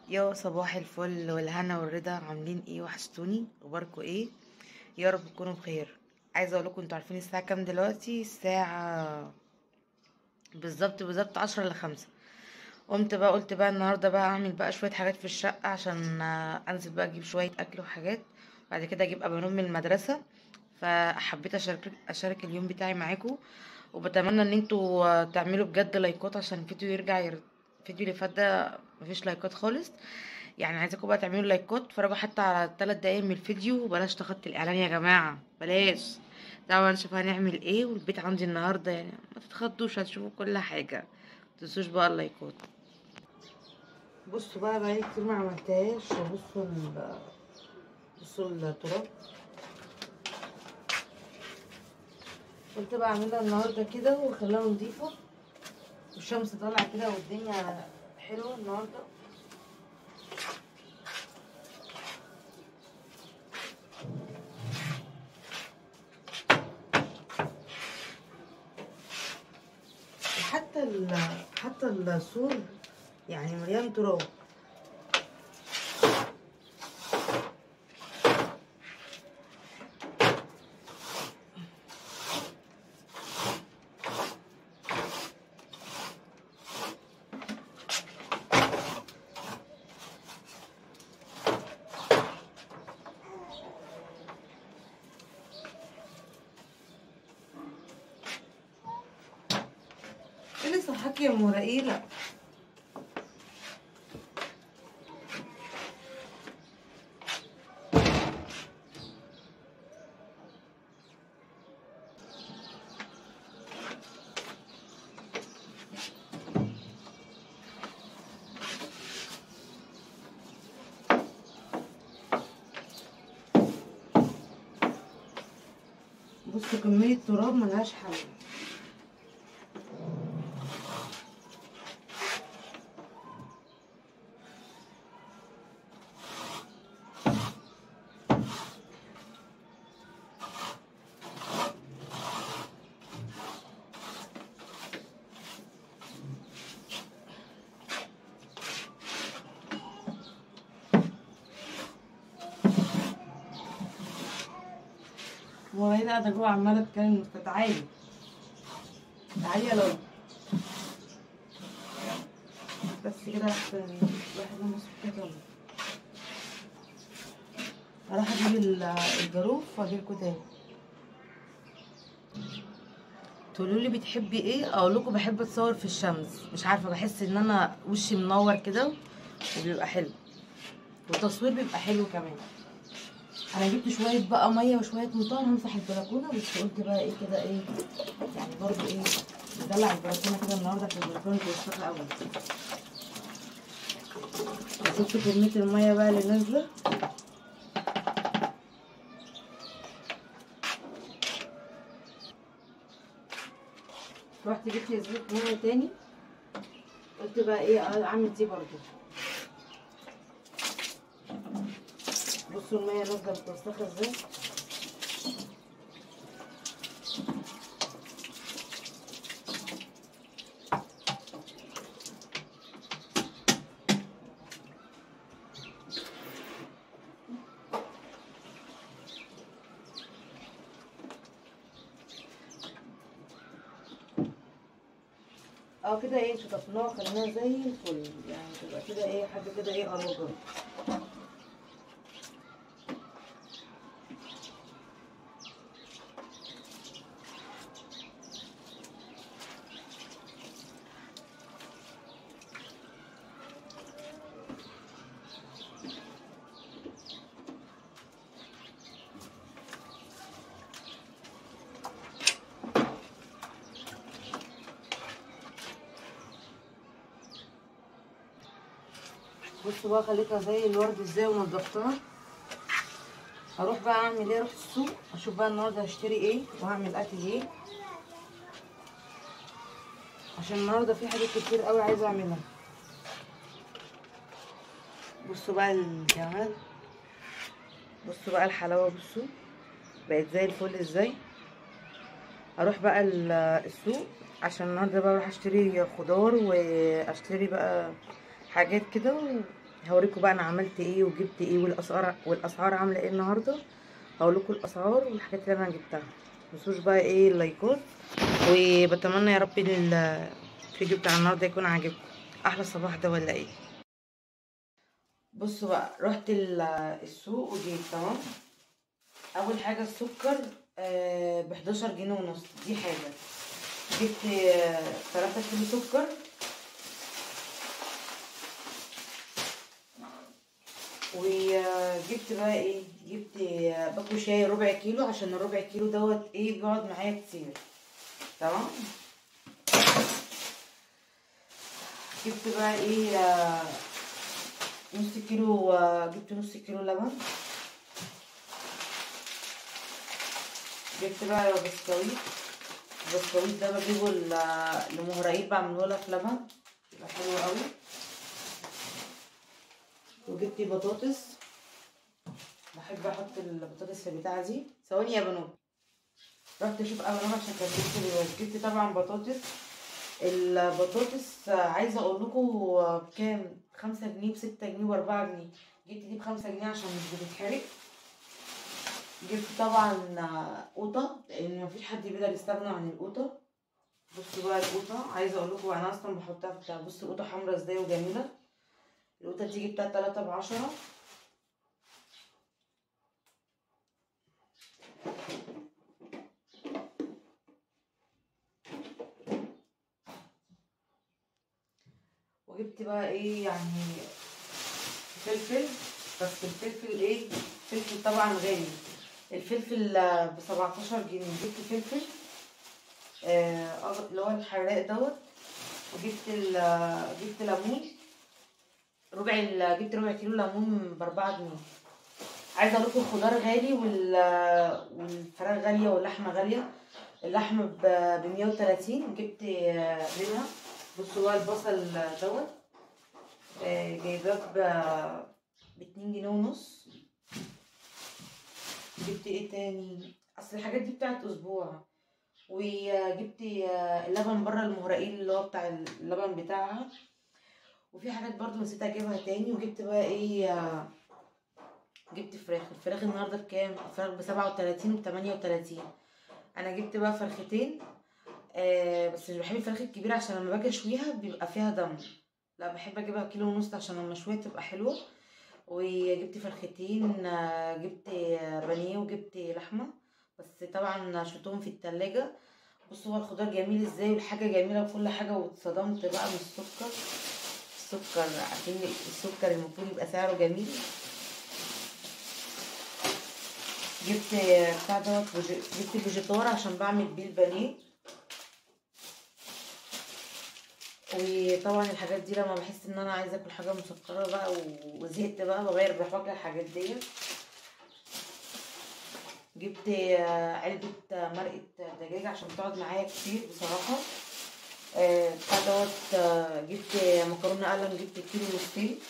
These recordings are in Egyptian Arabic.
يا صباح الفل والهنا والرضا عاملين ايه وحشتوني اخباركم ايه يا رب تكونوا بخير عايزه اقول لكم انتوا عارفين الساعه كام دلوقتي الساعه بالظبط بالظبط عشرة الا خمسة قمت بقى قلت بقى النهارده بقى اعمل بقى شويه حاجات في الشقه عشان آه، انزل بقى اجيب شويه اكل وحاجات بعد كده اجيب ابانون من المدرسه فحبيت اشارك اشارك اليوم بتاعي معاكم وبتمنى ان انتوا آه، تعملوا بجد لايكات عشان الفيديو يرجع ير... الفيديو اللي فات ده مفيش لايكات خالص يعني عايزاكم بقى تعملوا لايكات اتفرجوا حتى على 3 دقايق من الفيديو وبلاش تخطي الاعلان يا جماعه بلاش طبعا نشوف هنعمل ايه والبيت عندي النهارده يعني ما تتخضوش هتشوفوا كل حاجه متنسوش بقى اللايكات بصوا بقى بقالي كتير ما عملتهاش بصوا ال بصوا التراب قلت بقى اعملها النهارده كده واخليها نضيفه والشمس طالعه كده والدنيا حلوه النهارده حتى ال حتى السور يعني مليان تراب ايه اللي صحاكي يا ام رقيله بصوا كمية تراب ملهاش حل وهي قاعدة جوه عمالة تتكلم تعالي تعالي يا لولو بس كده احسن الواحد لما يصحى كده هروح اجيب ال- الجاروف واجيلكوا تاني تقولوا لي بتحبي ايه اقول لكم بحب اتصور في الشمس مش عارفه بحس ان انا وشي منور كده وبيبقى حلو والتصوير بيبقى حلو كمان انا جبت شويه بقى ميه وشويه مطار همسح البلكونه بس قلت بقى ايه كده ايه يعني برضو ايه ندلع البلكونه كده النهارده في البلكونه توسخه قوي شفت كميه الميه بقى اللي نازله رحت جبت زيت ميه تاني قلت بقى ايه اعمل دي برضو بصوا المية نازلة متوسخة ازاي اه كده ايه شطفناها وخليناها زي الفل يعني تبقى كده ايه حاجة كده ايه قربة بصوا بقى خليتها زي الورد ازاي ونضفتها هروح بقى اعمل ايه اروح السوق اشوف بقى النهارده هشتري ايه وهعمل اكل ايه عشان النهارده في حاجات كتير قوي عايزه اعملها بصوا بقى الجمال بصوا بقى الحلاوه بصوا بقت زي الفل ازاي اروح بقى ال- السوق عشان النهارده بقى اروح اشتري خضار واشتري بقى حاجات كده و- هوريكم بقى انا عملت ايه وجبت ايه والاسعار والاسعار عامله ايه النهارده هقول لكم الاسعار والحاجات اللي انا جبتها متنسوش بقى ايه اللايكات وبتمنى يا رب ان الفيديو بتاع النهارده يكون عاجبكم احلى صباح ده ولا ايه بصوا بقى رحت السوق وجيت تمام اول حاجه السكر ب 11 جنيه ونص دي حاجه جبت 3 كيلو سكر وجبت بقى ايه جبت باكو شاي ربع كيلو عشان الربع كيلو دوت ايه بيقعد معايا كتير تمام جبت بقى ايه نص كيلو جبت نص كيلو لبن جبت بقى بسكويت البسكويت ده بجيبه لمهرقيل بعمله لها في لبن يبقى حلو قوي وجبت بطاطس بحب احط البطاطس في البتاعه دي ثواني يا بنات رحت اشوف اول مره عشان كان جبت دلوقتي جبت طبعا بطاطس البطاطس عايزه اقول لكم بكام خمسة جنيه بستة جنيه واربعة جنيه جبت دي بخمسة جنيه عشان مش بتتحرق جبت طبعا قوطة لان مفيش حد بيقدر يستغنى عن القوطة بصوا بقى القوطة عايزه اقول لكم انا اصلا بحطها في بتاع بصوا القوطة حمرا ازاي وجميلة القوطة دي جبتها تلاتة بعشرة وجبت بقى ايه يعني فلفل بس الفلفل ايه فلفل طبعا غالي الفلفل ب 17 جنيه جبت فلفل آه اللي هو الحراق دوت وجبت جبت ليمون ربع جبت ربع كيلو ليمون باربعة جنيه عايزه اقول لكم الخضار غالي وال... والفراخ غاليه واللحمه غاليه اللحمه ب 130 جبت منها بصوا بقى البصل دوت جايباه ب 2 جنيه ونص جبت ايه تاني اصل الحاجات دي بتاعت اسبوع وجبت اللبن بره المهرقين اللي هو بتاع اللبن بتاعها وفي حاجات برضو نسيت اجيبها تاني وجبت بقى ايه جبت فراخ الفراخ النهارده بكام الفراخ بسبعة وتلاتين وبتمانية وتلاتين انا جبت بقى فرختين آه بس مش بحب الفراخ الكبيره عشان لما باجي اشويها بيبقى فيها دم لا بحب اجيبها كيلو ونص عشان لما اشويها تبقى حلوه وجبت فرختين جبت بانيه وجبت لحمه بس طبعا شلتهم في التلاجة بصوا هو الخضار جميل ازاي والحاجه جميله وكل حاجه واتصدمت بقى من السكر السكر عشان السكر المفروض يبقى سعره جميل جبت بتاع دوت جبت فيجيتار عشان بعمل بيه البانيه وطبعا الحاجات دي لما بحس ان انا عايزه اكل حاجه مسكره بقى وزهقت بقى بغير بروح واكل الحاجات دي جبت علبه مرقه دجاج عشان تقعد معايا كتير بصراحه بتاع دوت جبت مكرونه قلم جبت كيلو ونصين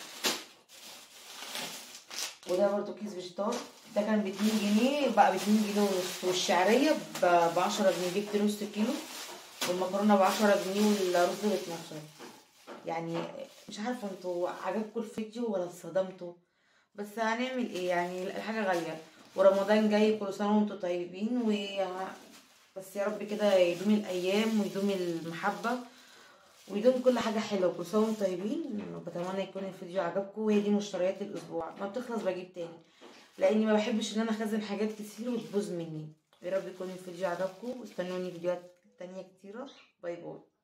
وده برضو كيس فيجيتار ده كان باتنين جنيه بقى باتنين جنيه ونص والشعريه بعشرة جنيه جبت نص كيلو والمكرونه بعشرة جنيه والرز باتناشر يعني مش عارفه انتوا عجبكم الفيديو ولا اتصدمتوا بس هنعمل ايه يعني الحاجه غاليه ورمضان جاي كل سنه وانتوا طيبين و بس يا رب كده يدوم الايام ويدوم المحبه ويدوم كل حاجه حلوه كل سنه وانتم طيبين وبتمنى يكون الفيديو عجبكم وهي دي مشتريات الاسبوع ما بتخلص بجيب تاني لاني ما بحبش ان انا اخزن حاجات كتير وتبوظ مني يا رب يكون الفيديو عجبكم واستنوني فيديوهات تانية كتيرة باي باي